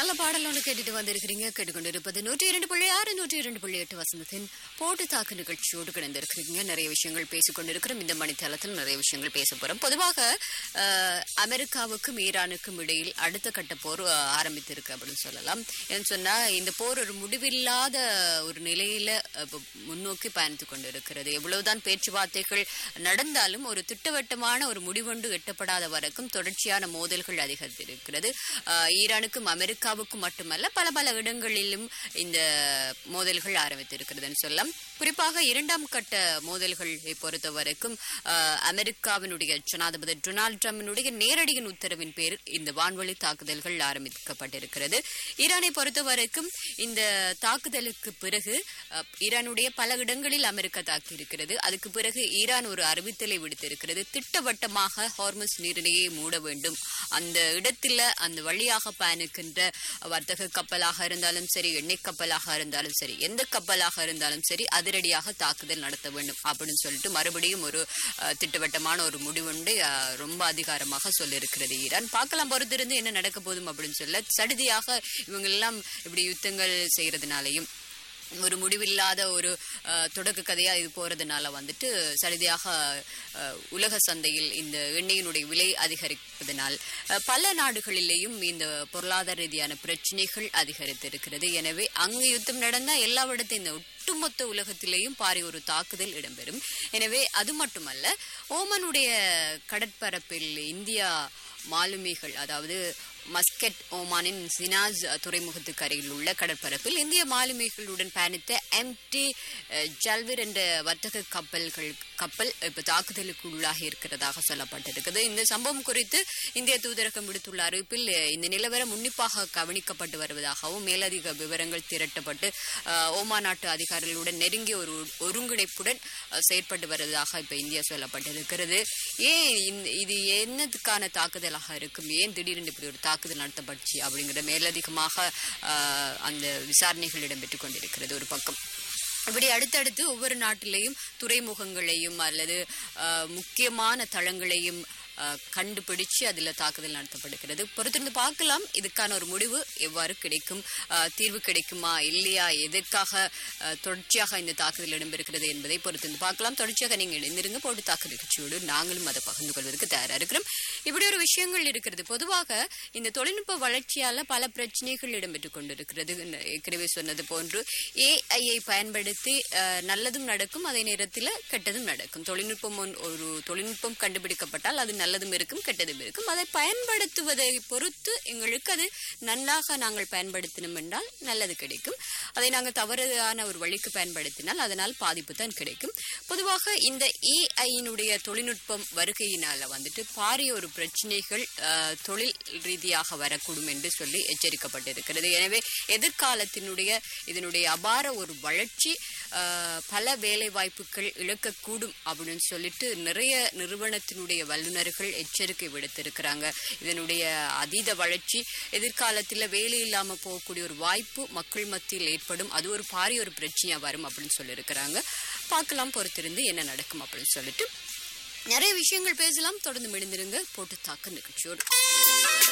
நல்ல பாடல் ஒன்று கேட்டுட்டு வந்திருக்கிறீங்க கேட்டுக்கொண்டிருப்பது நூற்றி இரண்டு புள்ளி ஆறு நூற்றி இரண்டு புள்ளி எட்டு வசந்தத்தின் போட்டு தாக்கு நிகழ்ச்சியோடு கிடந்திருக்கிறீங்க நிறைய விஷயங்கள் பேசிக்கொண்டிருக்கிறோம் இந்த மணித்தளத்தில் நிறைய விஷயங்கள் பேச போறோம் பொதுவாக அஹ், அமெரிக்காவுக்கும் ஈரானுக்கும் இடையில் அடுத்த கட்ட போர் அஹ், ஆரம்பித்திருக்கு அப்படின்னு சொல்லலாம் ஏன்னு சொன்னா இந்த போர் ஒரு முடிவில்லாத ஒரு நிலையில அஹ், இப்ப முன்னோக்கி பயணித்து கொண்டிருக்கிறது எவ்வளவுதான் பேச்சுவார்த்தைகள் நடந்தாலும் ஒரு திட்டவட்டமான ஒரு முடிவொன்று எட்டப்படாத வரைக்கும் தொடர்ச்சியான மோதல்கள் அதிகரித்திருக்கிறது அஹ், ஈரானுக்கும் அமெரிக்காவுக்கும் மட்டுமல்ல பல பல இடங்களிலும் இந்த மோதல்கள் ஆரம்பித்திருக்கிறதுன்னு சொல்லலாம் குறிப்பாக இரண்டாம் கட்ட மோதல்களை பொறுத்த வரைக்கும் அஹ், அமெரிக்காவினுடைய ஜனாதிபதி டொனால்டு ட்ரம்பினுடைய நேரடியின் உத்தரவின் பேரில் இந்த வான்வழி தாக்குதல்கள் ஆரம்பிக்கப்பட்டிருக்கிறது ஈரானை பொறுத்த வரைக்கும் இந்த தாக்குதலுக்கு பிறகு அஹ், ஈரானுடைய பல இடங்களில் அமெரிக்கா தாக்கியிருக்கிறது அதுக்கு பிறகு ஈரான் ஒரு அறிவித்தலை விடுத்திருக்கிறது திட்டவட்டமாக ஹார்மஸ் நீரிணையை மூட வேண்டும் அந்த இடத்துல அந்த வழியாக பயணிக்கின்ற வர்த்தக கப்பலாக இருந்தாலும் சரி எண்ணெய் கப்பலாக இருந்தாலும் சரி எந்த கப்பலாக இருந்தாலும் சரி அதிரடியாக தாக்குதல் நடத்த வேண்டும் அப்படின்னு சொல்லிட்டு மறுபடியும் ஒரு அஹ், திட்டவட்டமான ஒரு முடிவுண்டு அஹ், ரொம்ப அதிகாரமாக சொல்லியிருக்கிறது ஈரான் பார்க்கலாம் பொறுத்திருந்து என்ன நடக்க போதும் அப்படின்னு சொல்ல சடுதியாக இவங்க எல்லாம் இப்படி யுத்தங்கள் செய்யறதுனாலையும் ஒரு முடிவில்லாத ஒரு அஹ், தொடக்க கதையா இது போறதுனால வந்துட்டு சரிதியாக அஹ், உலக சந்தையில் இந்த எண்ணெயினுடைய விலை அதிகரிப்பதனால் அஹ், பல நாடுகளிலேயும் இந்த பொருளாதார ரீதியான பிரச்சனைகள் அதிகரித்திருக்கிறது எனவே அங்கு யுத்தம் நடந்தா எல்லா இடத்தையும் இந்த ஒட்டுமொத்த உலகத்திலேயும் பாரி ஒரு தாக்குதல் இடம்பெறும் எனவே அது மட்டுமல்ல ஓமனுடைய கடற்பரப்பில் இந்தியா மாலுமிகள் அதாவது மஸ்கெட் ஓமானின் சினாஸ் துறைமுகத்துக்கு அருகில் உள்ள கடற்பரப்பில் இந்திய மாலுமிகளுடன் பயணித்த எம்டி ஜல்விர் என்ற வர்த்தக கப்பல்கள் கப்பல் இப்ப தாக்குதலுக்கு உள்ளாகி இருக்கிறதாக சொல்லப்பட்டிருக்கிறது இந்த சம்பவம் குறித்து இந்திய தூதரகம் விடுத்துள்ள அறிவிப்பில் அஹ், இந்த நிலவரம் உன்னிப்பாக கவனிக்கப்பட்டு வருவதாகவும் மேலதிக விவரங்கள் திரட்டப்பட்டு அஹ், ஓமான் நாட்டு அதிகாரிகளுடன் நெருங்கிய ஒரு ஒருங்கிணைப்புடன் அஹ், செயற்பட்டு வருவதாக இப்ப இந்தியா சொல்லப்பட்டிருக்கிறது ஏன் இந்த- இது என்னதுக்கான தாக்குதலாக இருக்கும் ஏன் திடீரென்று இப்படி ஒரு தாக்குதல் நடத்தப்பட்டுச்சு அப்படிங்கிற மேலதிகமாக ஆஹ், அந்த விசாரணைகள் இடம்பெற்றுக் கொண்டிருக்கிறது ஒரு பக்கம் இப்படி அடுத்தடுத்து ஒவ்வொரு நாட்டிலேயும் துறைமுகங்களையும் அல்லது ஆஹ், முக்கியமான தளங்களையும் ஆஹ், கண்டுபிடிச்சு அதுல தாக்குதல் நடத்தப்படுகிறது பொறுத்திருந்து பார்க்கலாம் இதுக்கான ஒரு முடிவு எவ்வாறு கிடைக்கும் ஆஹ், தீர்வு கிடைக்குமா இல்லையா எதற்காக ஆஹ், தொடர்ச்சியாக இந்த தாக்குதல் இடம்பெறுகிறது என்பதை பொறுத்திருந்து பார்க்கலாம் தொடர்ச்சியாக நீங்க இணைந்திருங்க போட்டு தாக்கு நிகழ்ச்சியோடு நாங்களும் அதை பகிர்ந்து கொள்வதற்கு தயாரா இருக்கிறோம் இப்படி ஒரு விஷயங்கள் இருக்கிறது பொதுவாக இந்த தொழில்நுட்ப வளர்ச்சியால பல பிரச்சனைகள் இடம்பெற்றுக் கொண்டிருக்கிறது ந- ஏற்கனவே சொன்னது போன்று ஏஐயை பயன்படுத்தி அஹ், நல்லதும் நடக்கும் அதே நேரத்தில் கெட்டதும் நடக்கும் தொழில்நுட்பம் ஒன்- ஒரு தொழில்நுட்பம் கண்டுபிடிக்கப்பட்டால் அது நல்லதும் இருக்கும் கெட்டதும் இருக்கும் அதை பயன்படுத்துவதை பொறுத்து எங்களுக்கு அது நன்றாக நாங்கள் பயன்படுத்தினோம் என்றால் நல்லது கிடைக்கும் அதை நாங்கள் தவறான ஒரு வழிக்கு பயன்படுத்தினால் அதனால் பாதிப்பு தான் கிடைக்கும் பொதுவாக இந்த ஏஐயினுடைய தொழில்நுட்பம் வருகையினால வந்துட்டு பாரிய ஒரு பிரச்சனைகள் அஹ், தொழில் ரீதியாக வரக்கூடும் என்று சொல்லி எச்சரிக்கப்பட்டிருக்கிறது எனவே எதிர்காலத்தினுடைய இதனுடைய அபார ஒரு வளர்ச்சி அஹ், பல வேலை வாய்ப்புகள் இழக்கக்கூடும் அப்படின்னு சொல்லிட்டு நிறைய நிறுவனத்தினுடைய வல்லுநர்கள் எச்சரிக்கை விடுத்திருக்கிறாங்க இதனுடைய அதீத வளர்ச்சி எதிர்காலத்தில் வேலை இல்லாம போகக்கூடிய ஒரு வாய்ப்பு மக்கள் மத்தியில் ஏற்படும் அது ஒரு பாரிய ஒரு பிரச்சனையா வரும் அப்படின்னு சொல்லியிருக்கிறாங்க பார்க்கலாம் பொறுத்திருந்து என்ன நடக்கும் அப்படின்னு சொல்லிட்டு நிறைய விஷயங்கள் பேசலாம் தொடர்ந்து மிடிந்திருங்க போட்டு தாக்க நிகழ்ச்சியோடு